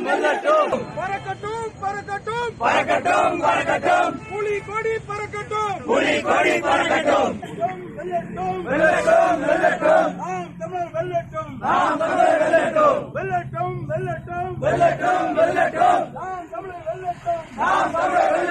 வெல்லட்டும் பறக்கட்டும் பறக்கட்டும் பறக்கட்டும் பறக்கட்டும் புலி கொடி பறக்கட்டும் புலி கொடி பறக்கட்டும் வெல்லட்டும் வெல்லட்டும் வெல்லட்டும் நாம் தமிழர் வெல்லட்டும் நாம் தமிழர் வெல்லட்டும் வெல்லட்டும் வெல்லட்டும் வெல்லட்டும் வெல்லட்டும் நாம் தமிழர் வெல்லட்டும் நாம் தமிழர்